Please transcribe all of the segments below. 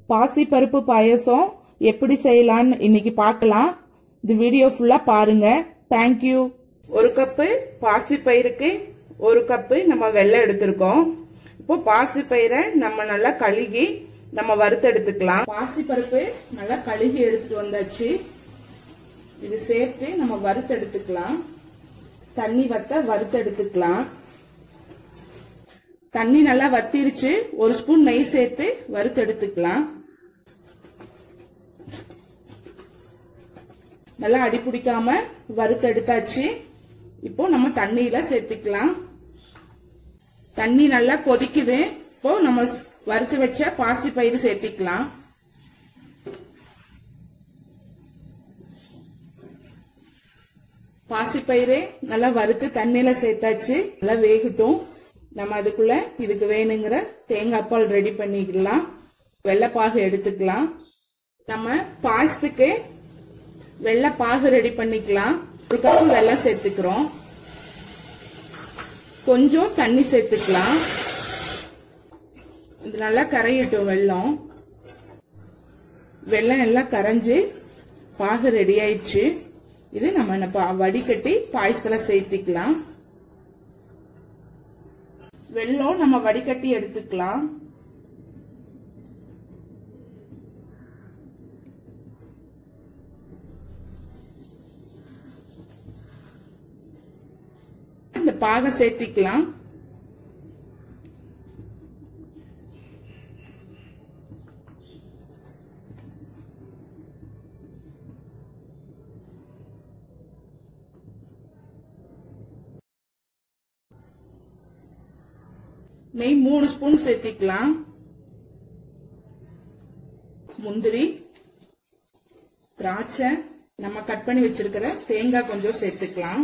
பாசி பருப்பு பாயசம் எப்படி செய்யலாம்னு இன்னைக்கு பார்க்கலாம் இந்த வீடியோ ஃபுல்லா பாருங்க தேங்க்யூ ஒரு கப்பு பாசி பயிருக்கு ஒரு கப்பு நம்ம வெள்ளம் எடுத்திருக்கோம் இப்போ பாசி பயிரை நம்ம நல்லா கழுகி நம்ம வறுத்து எடுத்துக்கலாம் பாசி பருப்பு நல்லா கழுகி எடுத்துட்டு வந்தாச்சு இது சேர்த்து நம்ம வறுத்து எடுத்துக்கலாம் தண்ணி வத்த வறுத்து எடுத்துக்கலாம் தண்ணி நல்லா வத்திருச்சு ஒரு ஸ்பூன் நெய் சேர்த்து வறுத்து எடுத்துக்கலாம் நல்லா அடி பிடிக்காம வறுத்து எடுத்தாச்சு இப்போ நம்ம தண்ணியில சேர்த்துக்கலாம் தண்ணி நல்லா கொதிக்குது இப்போ நம்ம வறுத்து வச்ச பாசி பயிறு சேர்த்திக்கலாம் பாசிப்பயிறு நல்லா வறுத்து தண்ணியில சேர்த்தாச்சு நல்லா வேகட்டும் நம்ம அதுக்குள்ள இதுக்கு வேணுங்கிற தேங்காய் பால் ரெடி பண்ணிக்கலாம் வெள்ளைப்பாகு எடுத்துக்கலாம் நம்ம பாயசத்துக்கு வெள்ளைப்பாகு ரெடி பண்ணிக்கலாம் ஒரு கப்பு வெள்ளம் சேர்த்துக்கிறோம் கொஞ்சம் தண்ணி சேர்த்துக்கலாம் இது நல்லா கரையட்டும் வெள்ளம் வெள்ளம் எல்லாம் கரைஞ்சு பாகு ரெடி ஆயிடுச்சு இது நம்ம வடிகட்டி பாயசத்துல சேர்த்திக்கலாம் வெள்ளம் நம்ம வடிகட்டி எடுத்துக்கலாம் இந்த பாக சேர்த்திக்கலாம் நெய் மூணு ஸ்பூன் சேர்த்திக்கலாம் முந்திரி திராட்சை நம்ம கட் பண்ணி வச்சிருக்கிற தேங்காய் கொஞ்சம் சேர்த்துக்கலாம்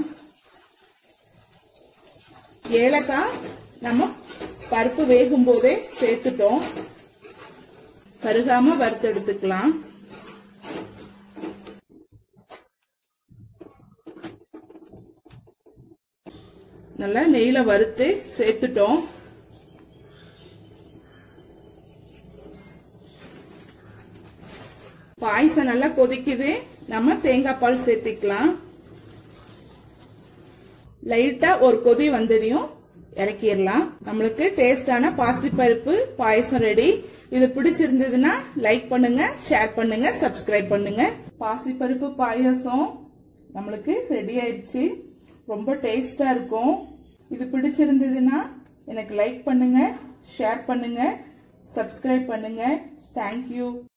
ஏலக்காய் நம்ம பருப்பு வேகும் போதே சேர்த்துட்டோம் கருகாம வறுத்து எடுத்துக்கலாம் நல்லா நெய்ல வறுத்து சேர்த்துட்டோம் பாயசம் நல்லா கொதிக்குது நம்ம தேங்காய் பால் சேர்த்துக்கலாம் லைட்டா ஒரு கொதி வந்ததையும் இறக்கிடலாம் நம்மளுக்கு டேஸ்டான பாசிப்பருப்பு பாயசம் ரெடி இது பிடிச்சிருந்ததுன்னா லைக் பண்ணுங்க ஷேர் பண்ணுங்க சப்ஸ்கிரைப் பண்ணுங்க பாசிப்பருப்பு பாயசம் நம்மளுக்கு ரெடி ஆயிடுச்சு ரொம்ப டேஸ்டா இருக்கும் இது பிடிச்சிருந்ததுன்னா எனக்கு லைக் பண்ணுங்க ஷேர் பண்ணுங்க சப்ஸ்கிரைப் பண்ணுங்க தேங்க்யூ